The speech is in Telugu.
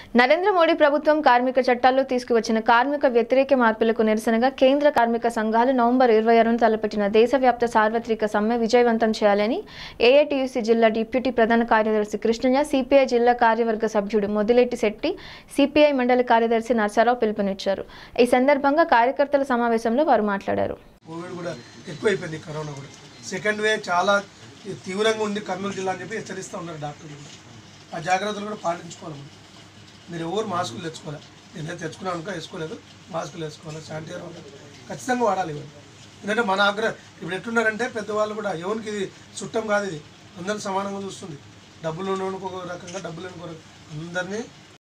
నరేంద్ర మోడీ ప్రభుత్వం కార్మిక చట్టాల్లో తీసుకువచ్చిన కార్మిక వ్యతిరేక మార్పులకు నిరసనగా కేంద్ర కార్మిక సంఘాలు నవంబర్ ఇరవై ఆరున తలపెట్టిన దేశవ్యాప్త సార్వత్రిక సమ్మె విజయవంతం చేయాలని ఏఐటీయూసీ జిల్లా డిప్యూటీ ప్రధాన కార్యదర్శి కృష్ణయ్య సిపిఐ జిల్లా కార్యవర్గ సభ్యుడు మొదిలెట్టి శెట్టి సిపిఐ మండలి కార్యదర్శి నర్సారావు పిలుపునిచ్చారు ఈ సందర్భంగా కార్యకర్తల సమావేశంలో వారు మాట్లాడారు కోవిడ్ కూడా ఎక్కువైపోయింది కరోనా కూడా సెకండ్ వేవ్ చాలా తీవ్రంగా ఉంది కర్నూలు జిల్లా అని చెప్పి హెచ్చరిస్తూ ఉన్నారు డాక్టర్లు కూడా ఆ జాగ్రత్తలు కూడా పాటించుకోవాలి మనం. మీరు ఎవరు మాస్కులు తెచ్చుకోవాలి నేను తెచ్చుకున్నాను అనుకో వేసుకోలేదు మాస్కులు వేసుకోవాలి శానిటైజర్ వాడాలి ఖచ్చితంగా వాడాలి ఇవన్నీ ఎందుకంటే మన ఆగ్రహం ఇప్పుడు ఎట్టున్నారంటే పెద్దవాళ్ళు కూడా ఎవరికి ఇది చుట్టం కాదు ఇది అందరిని సమానంగా చూస్తుంది డబ్బులు ఉన్నోనికి ఒక రకంగా డబ్బులు లేని ఒక రకంగా అందరినీ